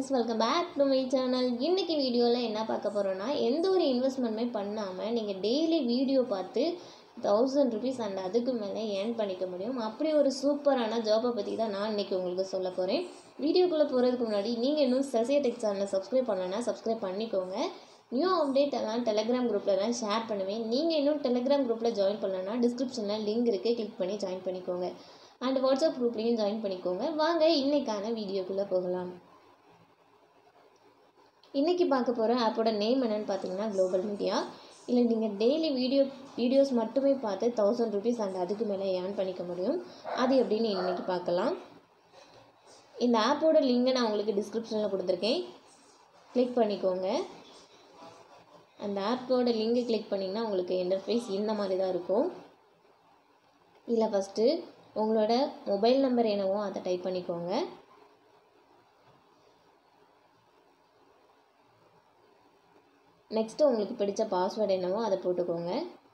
friends welcome back to my channel இன்றைக்கி வீடியோவில் என்ன பார்க்க போகிறோன்னா எந்த ஒரு இன்வெஸ்ட்மெண்ட்டுமே பண்ணாமல் நீங்கள் டெய்லி வீடியோ பார்த்து தௌசண்ட் ருபீஸ் அண்ட் அதுக்கு மேலே ஏர்ன் பண்ணிக்க முடியும் அப்படி ஒரு சூப்பரான ஜாபை பற்றி தான் நான் இன்றைக்கி உங்களுக்கு சொல்ல போகிறேன் வீடியோக்குள்ளே போகிறதுக்கு முன்னாடி நீங்கள் இன்னும் சசியா டெக் சேனலை சப்ஸ்கிரைப் பண்ணலன்னா சப்ஸ்கிரைப் பண்ணிக்கோங்க நியூ அப்டேட் எல்லாம் டெலிகிராம் குரூப்பில் தான் ஷேர் பண்ணுவேன் நீங்கள் இன்னும் டெலிகிராம் குரூப்பில் ஜாயின் பண்ணலன்னா டிஸ்கிரிப்ஷனில் லிங்க் இருக்குது கிளிக் பண்ணி ஜாயின் பண்ணிக்கோங்க அண்ட் வாட்ஸ்அப் குரூப்லேயும் ஜாயின் பண்ணிக்கோங்க வாங்க இன்றைக்கான வீடியோக்குள்ளே போகலாம் இன்றைக்கி பார்க்க போகிற ஆப்போட நேம் என்னென்னு பார்த்தீங்கன்னா குளோபல் மீடியா இல்லை நீங்கள் டெய்லி வீடியோ வீடியோஸ் மட்டுமே பார்த்து தௌசண்ட் ருபீஸ் அண்ட் அதுக்கு மேலே ஏர்ன் பண்ணிக்க முடியும் அது எப்படின்னு இன்றைக்கி பார்க்கலாம் இந்த ஆப்போட லிங்கை நான் உங்களுக்கு டிஸ்கிரிப்ஷனில் கொடுத்துருக்கேன் கிளிக் பண்ணிக்கோங்க அந்த ஆப்போட லிங்கை கிளிக் பண்ணிங்கன்னா உங்களுக்கு இன்டர்ஃபேஸ் இந்த மாதிரி தான் இருக்கும் இதில் ஃபஸ்ட்டு உங்களோட மொபைல் நம்பர் என்னவோ அதை டைப் பண்ணிக்கோங்க நெக்ஸ்ட்டு உங்களுக்கு பிடிச்ச பாஸ்வேர்டு என்னவோ அதை போட்டுக்கோங்க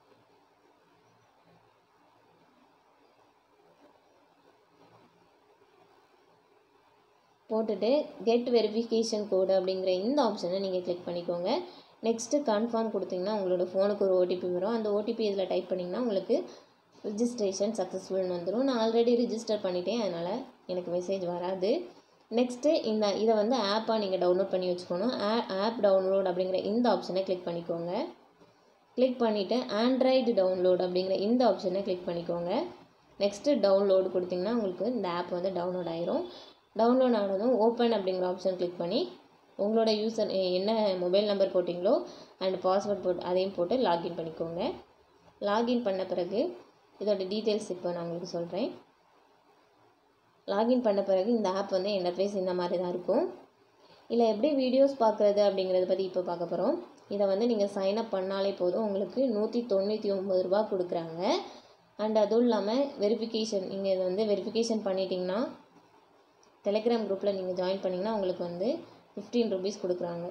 போட்டுட்டு கெட் வெரிஃபிகேஷன் கோடு அப்படிங்கிற இந்த ஆப்ஷனை நீங்கள் கிளிக் பண்ணிக்கோங்க நெக்ஸ்ட்டு கன்ஃபார்ம் கொடுத்தீங்கன்னா உங்களோட ஃபோனுக்கு ஒரு ஓடிபி வரும் அந்த ஓடிபி இதில் டைப் பண்ணிங்கன்னா உங்களுக்கு ரிஜிஸ்ட்ரேஷன் சக்ஸஸ்ஃபுல்னு வந்துடும் நான் ஆல்ரெடி ரிஜிஸ்டர் பண்ணிட்டேன் அதனால் எனக்கு மெசேஜ் வராது நெக்ஸ்ட்டு இந்த இதை வந்து ஆப்பாக நீங்கள் டவுன்லோட் பண்ணி வச்சுக்கணும் ஆப் டவுன்லோட் அப்படிங்கிற இந்த ஆப்ஷனை கிளிக் பண்ணிக்கோங்க கிளிக் பண்ணிவிட்டு ஆண்ட்ராய்டு டவுன்லோட் அப்படிங்கிற இந்த ஆப்ஷனை கிளிக் பண்ணிக்கோங்க நெக்ஸ்ட்டு டவுன்லோடு கொடுத்திங்கன்னா உங்களுக்கு இந்த ஆப் வந்து டவுன்லோட் ஆயிரும் டவுன்லோட் ஆனதும் ஓப்பன் அப்படிங்கிற ஆப்ஷன் கிளிக் பண்ணி உங்களோட யூசர் என்ன மொபைல் நம்பர் போட்டிங்களோ அண்ட் பாஸ்வேர்ட் போட்டு அதையும் போட்டு லாகின் பண்ணிக்கோங்க லாகின் பண்ண பிறகு இதோட டீட்டெயில்ஸ் இப்போ நான் உங்களுக்கு சொல்கிறேன் லாகின் பண்ண பிறகு இந்த ஆப் வந்து இன்டர்ஃபேஸ் இந்த மாதிரி தான் இருக்கும் இல்லை எப்படி வீடியோஸ் பார்க்குறது அப்படிங்கிறத பற்றி இப்போ பார்க்க போகிறோம் இதை வந்து நீங்கள் சைன் அப் பண்ணாலே போதும் உங்களுக்கு நூற்றி தொண்ணூற்றி ஒம்பது ரூபா கொடுக்குறாங்க அண்ட் அதுவும் இல்லாமல் வெரிஃபிகேஷன் நீங்கள் இதை வந்து வெரிஃபிகேஷன் பண்ணிட்டீங்கன்னா டெலிகிராம் குரூப்பில் நீங்கள் ஜாயின் பண்ணிங்கன்னா உங்களுக்கு வந்து ஃபிஃப்டீன் ருபீஸ் கொடுக்குறாங்க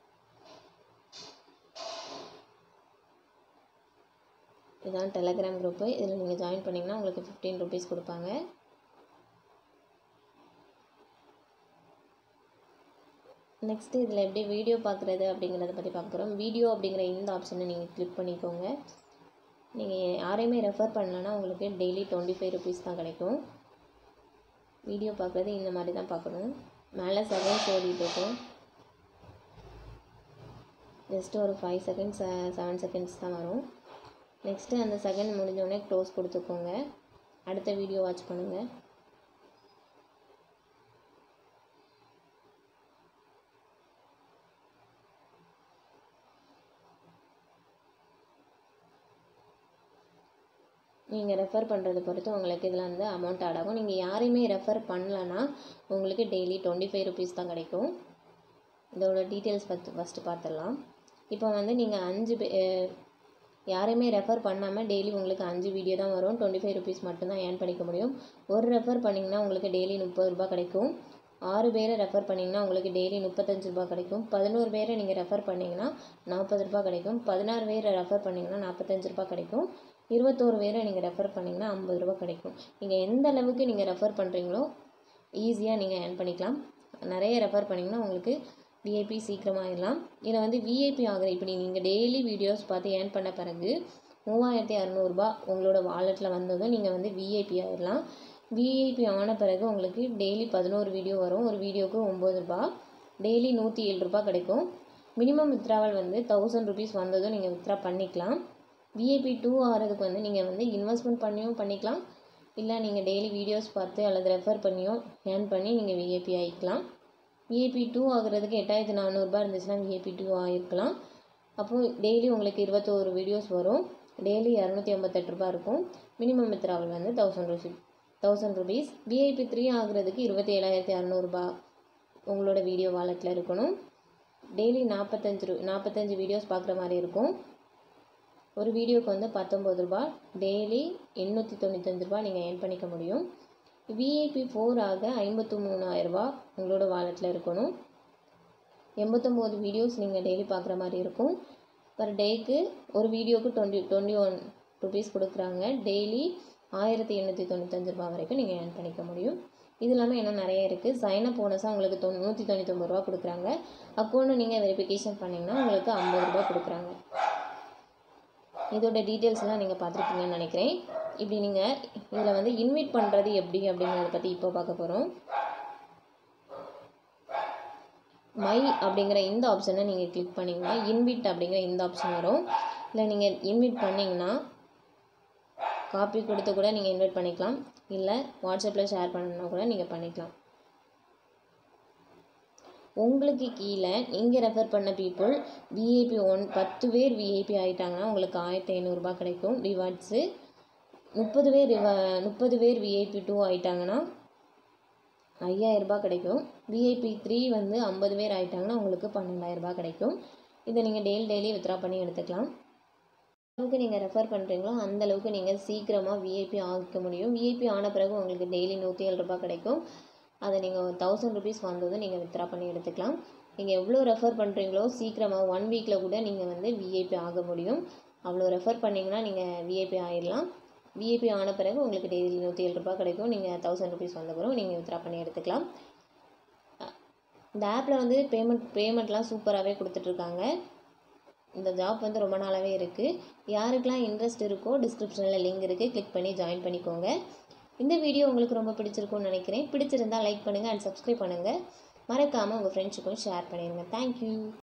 இதுதான் டெலிகிராம் குரூப்பு இதில் நீங்கள் ஜாயின் பண்ணிங்கன்னா உங்களுக்கு ஃபிஃப்டீன் ருபீஸ் கொடுப்பாங்க நெக்ஸ்ட்டு இதில் எப்படி வீடியோ பார்க்குறது அப்படிங்கிறத பற்றி பார்க்க போகிறோம் வீடியோ அப்படிங்கிற இந்த ஆப்ஷனை நீங்கள் கிளிக் பண்ணிக்கோங்க நீங்கள் யாரையுமே ரெஃபர் பண்ணலன்னா உங்களுக்கு டெய்லி டுவெண்ட்டி ஃபைவ் ருபீஸ் தான் கிடைக்கும் வீடியோ பார்க்குறது இந்த மாதிரி தான் பார்க்கணும் மேலே செகண்ட்ஸ் ஓடிட்டு இருக்கும் ஜஸ்ட்டு ஒரு ஃபைவ் செகண்ட்ஸ் செவன் செகண்ட்ஸ் தான் வரும் நெக்ஸ்ட்டு அந்த செகண்ட் முடிஞ்சோடனே க்ளோஸ் கொடுத்துக்கோங்க அடுத்த வீடியோ வாட்ச் பண்ணுங்கள் நீங்கள் ரெஃபர் பண்ணுறதை பொறுத்து உங்களுக்கு இதில் வந்து அமௌண்ட் ஆட் ஆகும் நீங்கள் யாரையுமே ரெஃபர் பண்ணலன்னா உங்களுக்கு டெய்லி டுவெண்ட்டி ஃபைவ் ருபீஸ் தான் கிடைக்கும் இதோட டீட்டெயில்ஸ் பற்றி ஃபஸ்ட்டு பார்த்துடலாம் இப்போ வந்து நீங்கள் அஞ்சு பே யாரையுமே ரெஃபர் பண்ணாமல் டெய்லி உங்களுக்கு அஞ்சு வீடியோ தான் வரும் டுவெண்ட்டி ஃபைவ் ருபீஸ் மட்டும்தான் ஏர்ன் பண்ணிக்க முடியும் ஒரு ரெஃபர் பண்ணிங்கன்னா உங்களுக்கு டெய்லி முப்பது ரூபா கிடைக்கும் ஆறு பேரை ரெஃபர் பண்ணிங்கன்னா உங்களுக்கு டெய்லி முப்பத்தஞ்சு ரூபா கிடைக்கும் பதினோரு பேரை நீங்கள் ரெஃபர் பண்ணிங்கன்னா நாற்பது ரூபா கிடைக்கும் பதினாறு பேரை ரெஃபர் பண்ணிங்கன்னா நாற்பத்தஞ்சு ரூபா கிடைக்கும் இருபத்தோரு பேரை நீங்கள் ரெஃபர் பண்ணிங்கன்னா ஐம்பது ரூபா கிடைக்கும் நீங்கள் எந்த அளவுக்கு நீங்கள் ரெஃபர் பண்ணுறீங்களோ ஈஸியாக நீங்கள் ஏர்ன் பண்ணிக்கலாம் நிறைய ரெஃபர் பண்ணிங்கன்னா உங்களுக்கு விஐபி சீக்கிரமாகிடலாம் இதில் வந்து விஐபி ஆகிற இப்படி நீங்கள் டெய்லி வீடியோஸ் பார்த்து ஏர்ன் பண்ண பிறகு மூவாயிரத்தி அறநூறுபா உங்களோட வாலெட்டில் வந்ததும் நீங்கள் வந்து விஐபி ஆகிடலாம் விஐபி ஆன பிறகு உங்களுக்கு டெய்லி பதினோரு வீடியோ வரும் ஒரு வீடியோவுக்கு ஒம்பது ரூபா டெய்லி நூற்றி ஏழு ரூபா கிடைக்கும் மினிமம் வித்ராவல் வந்து தௌசண்ட் ருபீஸ் வந்ததும் நீங்கள் வித்ரா பண்ணிக்கலாம் விஐபி டூ ஆகிறதுக்கு வந்து நீங்கள் வந்து இன்வெஸ்ட்மெண்ட் பண்ணியும் பண்ணிக்கலாம் இல்லை நீங்கள் டெய்லி வீடியோஸ் பார்த்து அல்லது ரெஃபர் பண்ணியோ ஏர்ன் பண்ணி நீங்கள் விஐபி ஆகிக்கலாம் விஐபி டூ ஆகிறதுக்கு எட்டாயிரத்தி நானூறுரூபா இருந்துச்சுன்னா விஐபி டூ ஆகிருக்கலாம் அப்போது டெய்லி உங்களுக்கு இருபத்தோரு வீடியோஸ் வரும் டெய்லி இரநூத்தி ஐம்பத்தெட்டு ரூபா இருக்கும் மினிமம் வித்ராவல் வந்து thousand rupee thousand rupees VIP three ஆகிறதுக்கு இருபத்தி ஏழாயிரத்தி அறநூறுபா உங்களோட வீடியோ வாலெட்டில் இருக்கணும் டெய்லி நாற்பத்தஞ்சு ரூ நாற்பத்தஞ்சு வீடியோஸ் பார்க்குற மாதிரி இருக்கும் ஒரு வீடியோக்கு வந்து பத்தொம்பது ரூபா டெய்லி எண்ணூற்றி தொண்ணூத்தஞ்சு ரூபா நீங்கள் ஏர்ன் பண்ணிக்க முடியும் விஐபி ஃபோர் ஆக ஐம்பத்தி மூணாயிரரூபா உங்களோட வாலெட்டில் இருக்கணும் எண்பத்தொம்போது வீடியோஸ் நீங்கள் டெய்லி பார்க்குற மாதிரி இருக்கும் பர் டேக்கு ஒரு வீடியோக்கு டுவெண்ட்டி டுவெண்ட்டி ஒன் ருபீஸ் கொடுக்குறாங்க டெய்லி ஆயிரத்தி எண்ணூற்றி தொண்ணூத்தஞ்சு ரூபா வரைக்கும் நீங்கள் ஏர்ன் பண்ணிக்க முடியும் இது இல்லாமல் இன்னும் நிறைய இருக்குது சைனப் போனஸாக உங்களுக்கு தொ நூற்றி தொண்ணூத்தொம்பது ரூபா கொடுக்குறாங்க அக்கௌண்ட்டு நீங்கள் வெரிஃபிகேஷன் பண்ணிங்கன்னா உங்களுக்கு ஐம்பது ரூபா கொடுக்குறாங்க இதோட டீட்டெயில்ஸ்லாம் நீங்கள் பார்த்துருப்பீங்கன்னு நினைக்கிறேன் இப்படி நீங்கள் இதில் வந்து இன்வைட் பண்ணுறது எப்படி அப்படிங்கிறத பற்றி இப்போ பார்க்க போகிறோம் மை அப்படிங்கிற இந்த ஆப்ஷனை நீங்கள் கிளிக் பண்ணிங்கன்னா இன்விட் அப்படிங்கிற இந்த ஆப்ஷன் வரும் இல்லை நீங்கள் இன்வைட் பண்ணிங்கன்னா காப்பி கொடுத்து கூட நீங்கள் இன்வைட் பண்ணிக்கலாம் இல்லை வாட்ஸ்அப்பில் ஷேர் பண்ணணுன்னா கூட நீங்கள் பண்ணிக்கலாம் உங்களுக்கு கீழே நீங்கள் ரெஃபர் பண்ண பீப்புள் விஐபி ஒன் பத்து பேர் விஐபி ஆகிட்டாங்கன்னா உங்களுக்கு ஆயிரத்தி ஐநூறுரூபா கிடைக்கும் ரிவார்ட்ஸு முப்பது பேர் ரிவா முப்பது பேர் விஐபி டூ ஆகிட்டாங்கன்னா ஐயாயிரரூபா கிடைக்கும் விஐபி த்ரீ வந்து ஐம்பது பேர் ஆகிட்டாங்கன்னா உங்களுக்கு பன்னெண்டாயிரரூபா கிடைக்கும் இதை நீங்கள் டெய்லி டெய்லி வித்ரா பண்ணி எடுத்துக்கலாம் அளவுக்கு நீங்கள் ரெஃபர் பண்ணுறீங்களோ அந்த அளவுக்கு நீங்கள் சீக்கிரமாக விஐபி ஆகிக்க முடியும் விஐபி ஆன பிறகு உங்களுக்கு டெய்லி நூற்றி ஏழு ரூபாய் கிடைக்கும் அதை நீங்கள் தௌசண்ட் ருபீஸ் வந்ததும் நீங்கள் வித்ரா பண்ணி எடுத்துக்கலாம் நீங்கள் எவ்வளோ ரெஃபர் பண்ணுறீங்களோ சீக்கிரமாக ஒன் வீக்கில் கூட நீங்கள் வந்து விஐபி ஆக முடியும் அவ்வளோ ரெஃபர் பண்ணிங்கன்னா நீங்கள் விஐபி ஆகிடலாம் விஐபி ஆன பிறகு உங்களுக்கு டெய்லி நூற்றி ஏழு ரூபாய் கிடைக்கும் நீங்கள் தௌசண்ட் ருபீஸ் வந்த பிறகு நீங்கள் வித்ரா பண்ணி எடுத்துக்கலாம் இந்த ஆப்பில் வந்து பேமெண்ட் பேமெண்ட்லாம் சூப்பராகவே கொடுத்துட்ருக்காங்க இந்த ஜாப் வந்து ரொம்ப நாளாகவே இருக்குது யாருக்கெல்லாம் இன்ட்ரெஸ்ட் இருக்கோ டிஸ்கிரிப்ஷனில் லிங்க் இருக்குது கிளிக் பண்ணி ஜாயின் பண்ணிக்கோங்க இந்த வீடியோ உங்களுக்கு ரொம்ப பிடிச்சிருக்கும்னு நினைக்கிறேன் பிடிச்சிருந்தால் லைக் பண்ணுங்கள் அண்ட் சப்ஸ்கிரைப் பண்ணுங்கள் மறக்காமல் உங்கள் ஃப்ரெண்ட்ஸுக்கும் ஷேர் பண்ணிடுங்க தேங்க்யூ